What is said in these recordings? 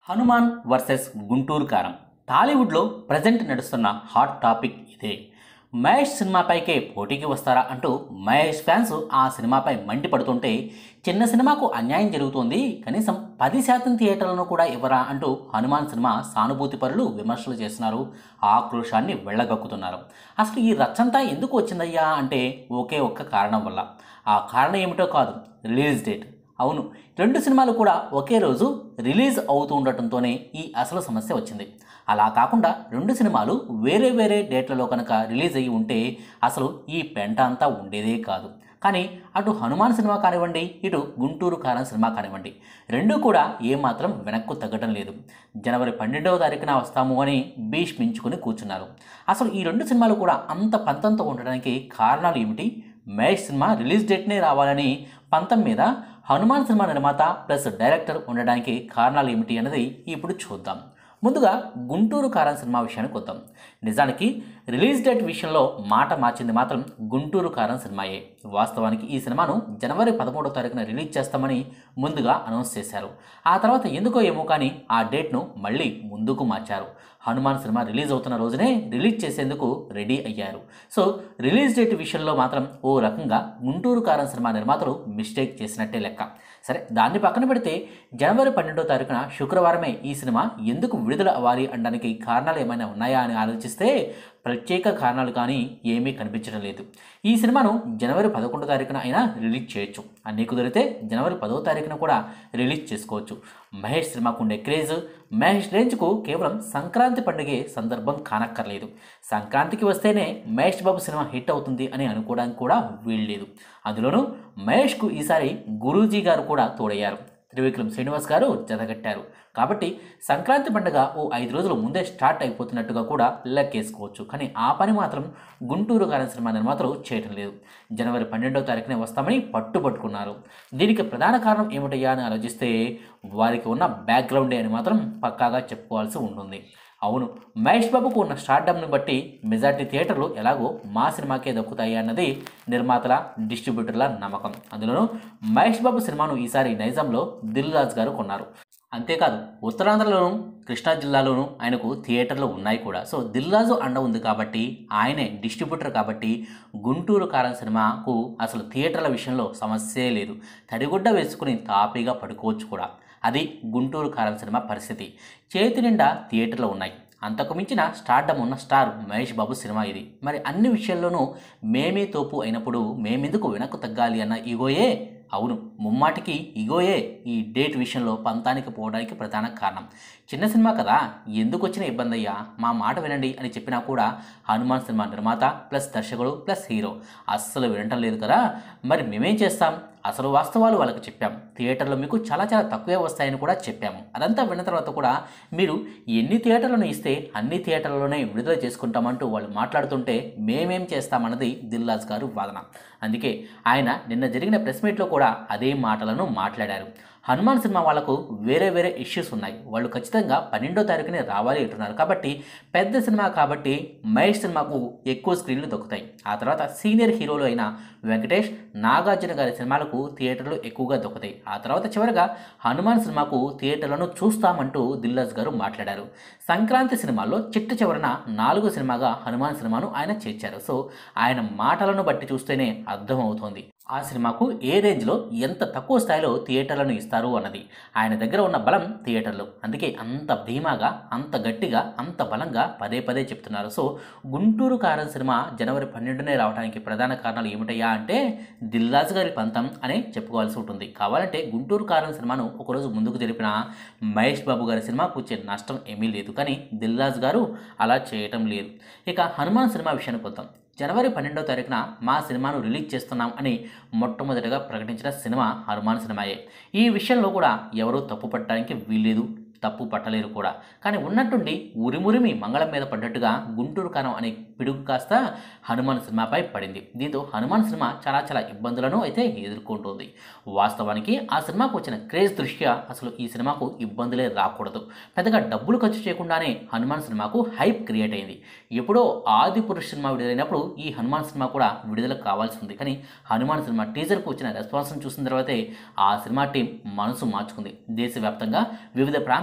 Hanuman versus Guntur కారం టాలీవుడ్లో present నడుస్తున్న హాట్ టాపిక్ ఇదే మహేష్ సినిమాపైకే పోటీకి వస్తారా అంటూ మహేష్ ఫ్యాన్స్ ఆ సినిమాపై మండిపడుతుంటే చిన్న సినిమాకు అన్యాయం జరుగుతోంది కనీసం పది శాతం థియేటర్లను కూడా ఇవ్వరా అంటూ హనుమాన్ సినిమా సానుభూతి పరులు విమర్శలు చేస్తున్నారు ఆక్రోశాన్ని వెళ్ళగక్కుతున్నారు అసలు ఈ రచ్చంతా ఎందుకు వచ్చిందయ్యా అంటే ఒకే ఒక్క కారణం వల్ల ఆ కారణం ఏమిటో కాదు రిలీజ్ డేట్ అవును రెండు సినిమాలు కూడా ఒకే రోజు రిలీజ్ అవుతూ ఉండటంతోనే ఈ అసలు సమస్య వచ్చింది అలా కాకుండా రెండు సినిమాలు వేరే వేరే డేట్లలో కనుక రిలీజ్ అయ్యి ఉంటే అసలు ఈ పెంట అంతా ఉండేదే కాదు కానీ అటు హనుమాన్ సినిమా కానివ్వండి ఇటు గుంటూరు కారం సినిమా కానివ్వండి రెండూ కూడా ఏమాత్రం వెనక్కు తగ్గడం లేదు జనవరి పన్నెండవ తారీఖున వస్తాము అని భీష్మించుకుని కూర్చున్నారు అసలు ఈ రెండు సినిమాలు కూడా అంత పంతంతో ఉండడానికి కారణాలు ఏమిటి మహేష్ సినిమా రిలీజ్ డేట్నే రావాలని పంతం మీద హనుమాన్ సినిమా నిర్మాత ప్లస్ డైరెక్టర్ ఉండడానికి కారణాలు ఏమిటి అన్నది ఇప్పుడు చూద్దాం ముందుగా గుంటూరు కారం సినిమా విషయానికి వద్దాం నిజానికి రిలీజ్ డేట్ విషయంలో మాట మార్చింది మాత్రం గుంటూరు కారం సినిమాయే వాస్తవానికి ఈ సినిమాను జనవరి పదమూడో తారీఖున రిలీజ్ చేస్తామని ముందుగా అనౌన్స్ చేశారు ఆ తర్వాత ఎందుకో ఏమో కానీ ఆ డేట్ను మళ్ళీ ముందుకు మార్చారు హనుమాన్ సినిమా రిలీజ్ అవుతున్న రోజునే రిలీజ్ చేసేందుకు రెడీ అయ్యారు సో రిలీజ్ డేట్ విషయంలో మాత్రం ఓ రకంగా గుంటూరు కారం సినిమా నిర్మాతలు మిస్టేక్ చేసినట్టే లెక్క సరే దాన్ని పక్కన పెడితే జనవరి పన్నెండో తారీఖున శుక్రవారమే ఈ సినిమా ఎందుకు విడుదల అవ్వాలి అనడానికి కారణాలు ఏమైనా ఉన్నాయా అని ఆలోచిస్తే ప్రత్యేక కారణాలు కానీ ఏమీ కనిపించడం లేదు ఈ సినిమాను జనవరి పదకొండో తారీఖున అయినా రిలీజ్ చేయొచ్చు అన్నీ కుదిరితే జనవరి పదో తారీఖున కూడా రిలీజ్ చేసుకోవచ్చు మహేష్ సినిమాకు ఉండే క్రేజ్ మహేష్ రేంజ్కు కేవలం సంక్రాంతి పండుగే సందర్భం కానక్కర్లేదు సంక్రాంతికి వస్తేనే మహేష్ బాబు సినిమా హిట్ అవుతుంది అని అనుకోవడానికి కూడా వీల్లేదు అందులోనూ మహేష్కు ఈసారి గురూజీ గారు కూడా తోడయ్యారు త్రివిక్రమ్ శ్రీనివాస్ గారు జతగట్టారు కాబట్టి సంక్రాంతి పండుగ ఓ ఐదు రోజుల ముందే స్టార్ట్ అయిపోతున్నట్టుగా కూడా లెక్కేసుకోవచ్చు కానీ ఆ పని మాత్రం గుంటూరు గారి సినిమా నిర్మాతలు చేయటం లేదు జనవరి పన్నెండో తారీఖునే వస్తామని పట్టుబట్టుకున్నారు దీనికి ప్రధాన కారణం ఏమిటయ్యా అని ఆలోచిస్తే వారికి ఉన్న బ్యాక్గ్రౌండే అని మాత్రం పక్కాగా చెప్పుకోవాల్సి ఉంటుంది అవును మహేష్ బాబుకు ఉన్న స్టార్డమ్ని బట్టి మెజార్టీ థియేటర్లు ఎలాగో మా సినిమాకే దక్కుతాయి అన్నది నిర్మాతల డిస్ట్రిబ్యూటర్ల నమ్మకం అందులోనూ మహేష్ బాబు సినిమాను ఈసారి నైజాంలో దిల్ రాజు గారు కొన్నారు అంతేకాదు ఉత్తరాంధ్రలోను కృష్ణా జిల్లాలోనూ ఆయనకు థియేటర్లు ఉన్నాయి కూడా సో దిల్రాజు అండ ఉంది కాబట్టి ఆయనే డిస్ట్రిబ్యూటర్ కాబట్టి గుంటూరు కారం సినిమాకు అసలు థియేటర్ల విషయంలో సమస్యే లేదు తడిగుడ్డ వేసుకుని తాపీగా పడుకోవచ్చు కూడా అది గుంటూరు కారం సినిమా పరిస్థితి చేతి నిండా థియేటర్లు ఉన్నాయి అంతకు మించిన స్టార్డమ్ ఉన్న స్టార్ మహేష్ బాబు సినిమా ఇది మరి అన్ని విషయాల్లోనూ మేమే తోపు అయినప్పుడు మేమెందుకు వెనక్కు తగ్గాలి అన్న ఈగోయే అవును ముమ్మాటికి ఇగోయే ఈ డేట్ విషయంలో పంతానికి పోవడానికి ప్రధాన కారణం చిన్న సినిమా కదా ఎందుకు వచ్చిన ఇబ్బంది అయ్యా మా మాట వినండి అని చెప్పినా కూడా హనుమాన్ సినిమా నిర్మాత ప్లస్ దర్శకుడు ప్లస్ హీరో అస్సలు వినటం లేదు కదా మరి మేమేం చేస్తాం అసలు వాస్తవాలు వాళ్ళకి చెప్పాం థియేటర్లో మీకు చాలా చాలా తక్కువే వస్తాయని కూడా చెప్పాము అదంతా విన్న తర్వాత కూడా మీరు ఎన్ని థియేటర్లను ఇస్తే అన్ని థియేటర్లలోనే విడుదల చేసుకుంటామంటూ వాళ్ళు మాట్లాడుతుంటే మేమేం చేస్తామన్నది దిల్రాజ్ గారు వాదన అందుకే ఆయన నిన్న జరిగిన ప్రెస్ మీట్లో కూడా అదే మాటలను మాట్లాడారు హనుమాన్ సినిమా వాళ్ళకు వేరే వేరే ఇష్యూస్ ఉన్నాయి వాళ్ళు ఖచ్చితంగా పన్నెండో తారీఖునే రావాలి అంటున్నారు కాబట్టి పెద్ద సినిమా కాబట్టి మహేష్ సినిమాకు ఎక్కువ స్క్రీన్లు దొక్కుతాయి ఆ తర్వాత సీనియర్ హీరోలు అయిన వెంకటేష్ నాగార్జున గారి సినిమాలకు థియేటర్లు ఎక్కువగా దొక్కుతాయి ఆ తర్వాత చివరగా హనుమాన్ సినిమాకు థియేటర్లను చూస్తామంటూ దిల్రాజ్ గారు మాట్లాడారు సంక్రాంతి సినిమాల్లో చిట్ట చివరన నాలుగు సినిమాగా హనుమాన్ సినిమాను ఆయన చేర్చారు సో ఆయన మాటలను బట్టి చూస్తేనే అర్థమవుతోంది ఆ సినిమాకు ఏ రేంజ్లో ఎంత తక్కువ స్థాయిలో థియేటర్లను ఇస్తారు అన్నది ఆయన దగ్గర ఉన్న బలం థియేటర్లు అందుకే అంత ధీమాగా అంత గట్టిగా అంత బలంగా పదే పదే చెప్తున్నారు సో గుంటూరు కారం సినిమా జనవరి పన్నెండునే రావడానికి ప్రధాన కారణాలు ఏమిటయ్యా అంటే దిల్రాజు గారి పంతం అనే చెప్పుకోవాల్సి ఉంటుంది కావాలంటే గుంటూరు కారం సినిమాను ఒకరోజు ముందుకు జరిపిన మహేష్ బాబు గారి సినిమాకు వచ్చే నష్టం ఏమీ లేదు కానీ దిల్రాజు గారు అలా చేయటం లేదు ఇక హనుమాన్ సినిమా విషయానికి వద్దాం జనవరి పన్నెండో తారీఖున మా సినిమాను రిలీజ్ చేస్తున్నాం అని మొట్టమొదటిగా ప్రకటించిన సినిమా హనుమాన్ సినిమాయే ఈ విషయంలో కూడా ఎవరూ తప్పు పట్టడానికి వీల్లేదు తప్పు పట్టలేరు కూడా కానీ ఉన్నట్టుండి ఉరిమురిమి మంగళం మీద పడ్డట్టుగా గుంటూరు కారం అనే పిడుగు కాస్త హనుమాన్ సినిమాపై పడింది దీంతో హనుమాన్ సినిమా చాలా చాలా ఇబ్బందులను అయితే ఎదుర్కొంటుంది వాస్తవానికి ఆ సినిమాకు వచ్చిన క్రేజ్ దృష్ట్యా అసలు ఈ సినిమాకు ఇబ్బందులే రాకూడదు పెద్దగా డబ్బులు ఖర్చు చేయకుండానే హనుమాన్ సినిమాకు హైప్ క్రియేట్ అయింది ఎప్పుడో ఆది పురుష్ సినిమా విడుదలైనప్పుడు ఈ హనుమాన్ సినిమా కూడా విడుదల కావాల్సి ఉంది కానీ హనుమాన్ సినిమా టీజర్కు వచ్చిన రెస్పాన్స్ను చూసిన తర్వాతే ఆ సినిమా టీం మనసు మార్చుకుంది దేశవ్యాప్తంగా వివిధ ప్రాంతాల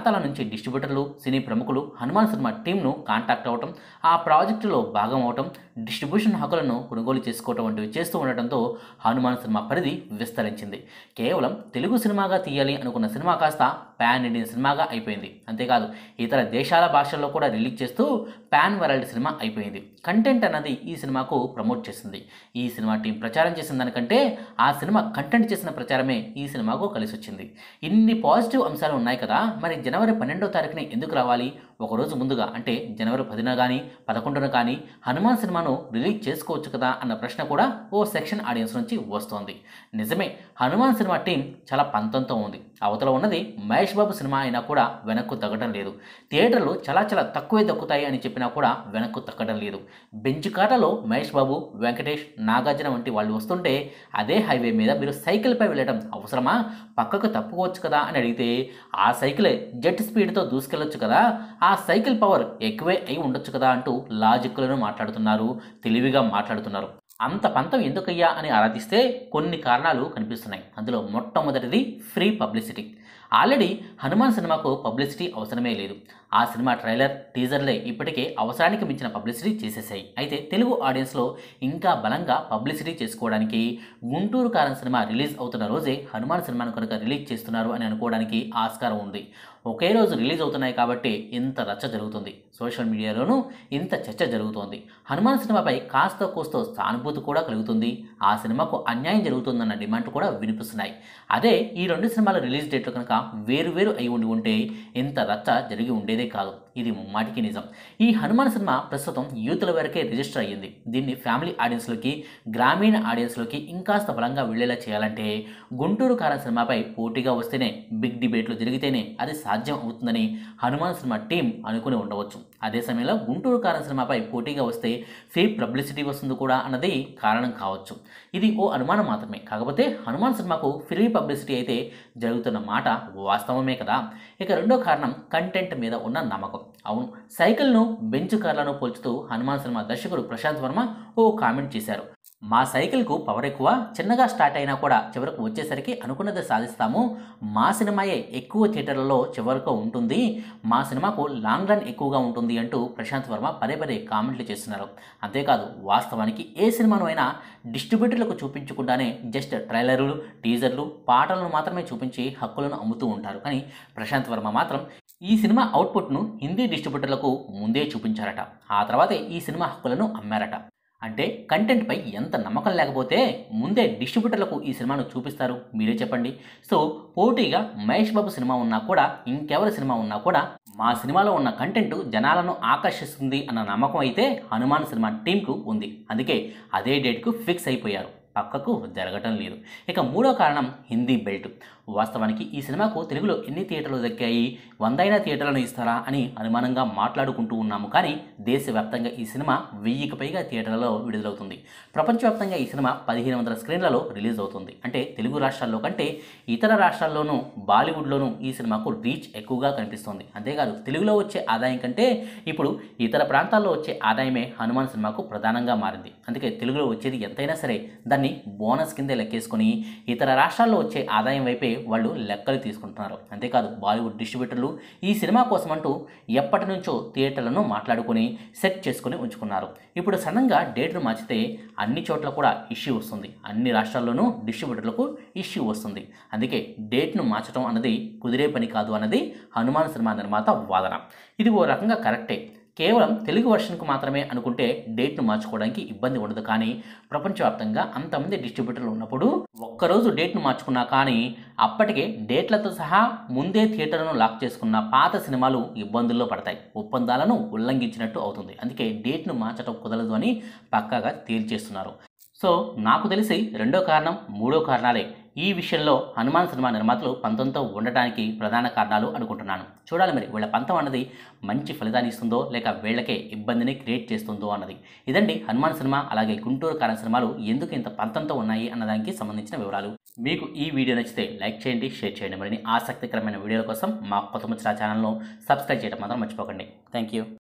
ప్రాంతాల నుంచి డిస్ట్రిబ్యూటర్లు సినీ ప్రముఖులు హనుమాన్ సినిమా టీంను కాంటాక్ట్ అవ్వటం ఆ ప్రాజెక్టులో భాగం అవటం డిస్ట్రిబ్యూషన్ హక్కులను కొనుగోలు చేసుకోవటం వంటివి చేస్తూ ఉండటంతో హనుమాన్ సినిమా పరిధి విస్తరించింది కేవలం తెలుగు సినిమాగా తీయాలి అనుకున్న సినిమా కాస్త పాన్ ఇండియన్ సినిమాగా అయిపోయింది అంతేకాదు ఇతర దేశాల భాషల్లో కూడా రిలీజ్ చేస్తూ పాన్ వరల్డ్ సినిమా అయిపోయింది కంటెంట్ అన్నది ఈ సినిమాకు ప్రమోట్ చేసింది ఈ సినిమా టీం ప్రచారం చేసిన దానికంటే ఆ సినిమా కంటెంట్ చేసిన ప్రచారమే ఈ సినిమాకు కలిసి వచ్చింది ఇన్ని పాజిటివ్ అంశాలు ఉన్నాయి కదా మరి జనవరి పన్నెండో తారీఖున ఎందుకు రావాలి ఒకరోజు ముందుగా అంటే జనవరి పదిన కానీ పదకొండున కానీ హనుమాన్ సినిమాను రిలీజ్ చేసుకోవచ్చు కదా అన్న ప్రశ్న కూడా ఓ సెక్షన్ ఆడియన్స్ నుంచి వస్తోంది నిజమే హనుమాన్ సినిమా టీం చాలా పంతంతో ఉంది అవతల ఉన్నది మహేష్ బాబు సినిమా అయినా కూడా వెనక్కు తగ్గడం లేదు థియేటర్లు చాలా చాలా తక్కువే దక్కుతాయి అని చెప్పినా కూడా వెనక్కు తగ్గడం లేదు బెంచ్ కార్లలో మహేష్ బాబు వెంకటేష్ నాగార్జున వంటి వాళ్ళు వస్తుంటే అదే హైవే మీద మీరు సైకిల్పై వెళ్ళడం అవసరమా పక్కకు తప్పుకోవచ్చు కదా అని అడిగితే ఆ సైకిలే జెట్ స్పీడ్తో దూసుకెళ్ళొచ్చు కదా ఆ సైకిల్ పవర్ ఎక్కువే అయి ఉండొచ్చు కదా అంటూ లాజిక్లను మాట్లాడుతున్నారు తెలివిగా మాట్లాడుతున్నారు అంత పంతం ఎందుకయ్యా అని ఆరాధిస్తే కొన్ని కారణాలు కనిపిస్తున్నాయి అందులో మొట్టమొదటిది ఫ్రీ పబ్లిసిటీ ఆల్రెడీ హనుమాన్ సినిమాకు పబ్లిసిటీ అవసరమే లేదు ఆ సినిమా ట్రైలర్ టీజర్లే ఇప్పటికే అవసరానికి మించిన పబ్లిసిటీ చేసేసాయి అయితే తెలుగు ఆడియన్స్లో ఇంకా బలంగా పబ్లిసిటీ చేసుకోవడానికి గుంటూరు కారం సినిమా రిలీజ్ అవుతున్న రోజే హనుమాన్ సినిమాను కనుక రిలీజ్ చేస్తున్నారు అని అనుకోవడానికి ఆస్కారం ఉంది ఒకే రోజు రిలీజ్ అవుతున్నాయి కాబట్టి ఇంత రచ్చ జరుగుతుంది సోషల్ మీడియాలోనూ ఇంత చర్చ జరుగుతోంది హనుమాన్ సినిమాపై కాస్త కోస్తో సానుభూతి కూడా కలుగుతుంది ఆ సినిమాకు అన్యాయం జరుగుతుందన్న డిమాండ్ కూడా వినిపిస్తున్నాయి అదే ఈ రెండు సినిమాల రిలీజ్ డేట్లు కనుక వేరు వేరు అయి ఉండి ఉంటే ఇంత రచ్చ జరిగి ఉండేదే కాదు ఇది ముమ్మాటికి నిజం ఈ హనుమాన్ సినిమా ప్రస్తుతం యూత్ల వరకే రిజిస్టర్ అయ్యింది దీన్ని ఫ్యామిలీ ఆడియన్స్లోకి గ్రామీణ ఆడియన్స్లోకి ఇంకాస్త బలంగా వెళ్ళేలా చేయాలంటే గుంటూరు కారం సినిమాపై పోటీగా వస్తేనే బిగ్ డిబేట్లు జరిగితేనే అది సాధ్యం అవుతుందని హనుమాన్ సినిమా టీం అనుకుని ఉండవచ్చు అదే సమయంలో గుంటూరు కారం సినిమాపై పోటీగా వస్తే ఫ్రీ పబ్లిసిటీ వస్తుంది కూడా అన్నది కారణం కావచ్చు ఇది ఓ అనుమానం మాత్రమే కాకపోతే హనుమాన్ సినిమాకు ఫ్రీ పబ్లిసిటీ అయితే జరుగుతున్న మాట వాస్తవమే కదా ఇక రెండో కారణం కంటెంట్ మీద ఉన్న నమ్మకం అవును సైకిల్ను బెంచ్ కార్లను పోల్చుతూ హనుమాన్ సినిమా దర్శకుడు ప్రశాంత్ వర్మ ఓ కామెంట్ చేశారు మా సైకిల్కు పవర్ ఎక్కువ చిన్నగా స్టార్ట్ అయినా కూడా చివరకు వచ్చేసరికి అనుకున్నది సాధిస్తాము మా సినిమాయే ఎక్కువ థియేటర్లలో చివరకు ఉంటుంది మా సినిమాకు లాంగ్ రన్ ఎక్కువగా ఉంటుంది అంటూ ప్రశాంత్ వర్మ పదే పదే కామెంట్లు చేస్తున్నారు అంతేకాదు వాస్తవానికి ఏ సినిమాను అయినా డిస్ట్రిబ్యూటర్లకు చూపించకుండానే జస్ట్ ట్రైలర్లు టీజర్లు పాటలను మాత్రమే చూపించి హక్కులను అమ్ముతూ ఉంటారు కానీ ప్రశాంత్ వర్మ మాత్రం ఈ సినిమా అవుట్పుట్ను హిందీ డిస్ట్రిబ్యూటర్లకు ముందే చూపించారట ఆ తర్వాతే ఈ సినిమా హక్కులను అమ్మారట అంటే కంటెంట్పై ఎంత నమ్మకం లేకపోతే ముందే డిస్ట్రిబ్యూటర్లకు ఈ సినిమాను చూపిస్తారు మీరే చెప్పండి సో పోటీగా మహేష్ బాబు సినిమా ఉన్నా కూడా ఇంకెవరి సినిమా ఉన్నా కూడా మా సినిమాలో ఉన్న కంటెంట్ జనాలను ఆకర్షిస్తుంది అన్న నమ్మకం అయితే హనుమాన్ సినిమా టీంకు ఉంది అందుకే అదే డేట్కు ఫిక్స్ అయిపోయారు పక్కకు జరగటం లేదు ఇక మూడో కారణం హిందీ బెల్ట్ వాస్తవానికి ఈ సినిమాకు తెలుగులో ఎన్ని థియేటర్లు దక్కాయి వందైన థియేటర్లను ఇస్తారా అని అనుమానంగా మాట్లాడుకుంటూ ఉన్నాము కానీ దేశవ్యాప్తంగా ఈ సినిమా వెయ్యికి పైగా థియేటర్లలో విడుదలవుతుంది ప్రపంచవ్యాప్తంగా ఈ సినిమా పదిహేను వందల స్క్రీన్లలో రిలీజ్ అవుతుంది అంటే తెలుగు రాష్ట్రాల్లో కంటే ఇతర రాష్ట్రాల్లోనూ బాలీవుడ్లోనూ ఈ సినిమాకు రీచ్ ఎక్కువగా కనిపిస్తుంది అంతేకాదు తెలుగులో వచ్చే ఆదాయం కంటే ఇప్పుడు ఇతర ప్రాంతాల్లో వచ్చే ఆదాయమే హనుమాన్ సినిమాకు ప్రధానంగా మారింది అందుకే తెలుగులో వచ్చేది ఎంతైనా సరే దాన్ని బోనస్ కిందే లెక్కేసుకొని ఇతర రాష్ట్రాల్లో వచ్చే ఆదాయం వైపే వాళ్ళు లెక్కలు తీసుకుంటున్నారు అంతేకాదు బాలీవుడ్ డిస్ట్రిబ్యూటర్లు ఈ సినిమా కోసం అంటూ ఎప్పటి నుంచో థియేటర్లను మాట్లాడుకొని సెట్ చేసుకుని ఉంచుకున్నారు ఇప్పుడు సడన్గా డేట్ను మార్చితే అన్ని చోట్ల కూడా ఇష్యూ వస్తుంది అన్ని రాష్ట్రాల్లోనూ డిస్ట్రిబ్యూటర్లకు ఇష్యూ వస్తుంది అందుకే డేట్ను మార్చడం అన్నది కుదిరే పని కాదు అన్నది హనుమాన్ సినిమా నిర్మాత వాదన ఇది ఓ రకంగా కరెక్టే కేవలం తెలుగు వర్షన్కు మాత్రమే అనుకుంటే డేట్ను మార్చుకోవడానికి ఇబ్బంది ఉండదు కానీ ప్రపంచవ్యాప్తంగా అంతమంది డిస్ట్రిబ్యూటర్లు ఉన్నప్పుడు ఒక్కరోజు డేట్ను మార్చుకున్నా కానీ అప్పటికే డేట్లతో సహా ముందే థియేటర్ను లాక్ చేసుకున్న పాత సినిమాలు ఇబ్బందుల్లో పడతాయి ఒప్పందాలను ఉల్లంఘించినట్టు అవుతుంది అందుకే డేట్ను మార్చడం కుదరదు అని పక్కాగా తేల్చేస్తున్నారు సో నాకు తెలిసి రెండో కారణం మూడో కారణాలే ఈ విషయంలో హనుమాన్ సినిమా నిర్మాతలు పంతంతో ఉండటానికి ప్రధాన కారణాలు అనుకుంటున్నాను చూడాలి మరి వీళ్ళ పంతం అన్నది మంచి ఫలితాన్ని ఇస్తుందో లేక వీళ్ళకే ఇబ్బందిని క్రియేట్ చేస్తుందో అన్నది ఇదండి హనుమాన్ సినిమా అలాగే గుంటూరు కారం సినిమాలు ఎందుకు ఇంత పంతంతో ఉన్నాయి అన్నదానికి సంబంధించిన వివరాలు మీకు ఈ వీడియో నచ్చితే లైక్ చేయండి షేర్ చేయండి మరిన్ని ఆసక్తికరమైన వీడియోల కోసం మా కొత్త ముచ్చట ఛానల్ను సబ్స్క్రైబ్ చేయడం మాత్రం మర్చిపోకండి థ్యాంక్ యూ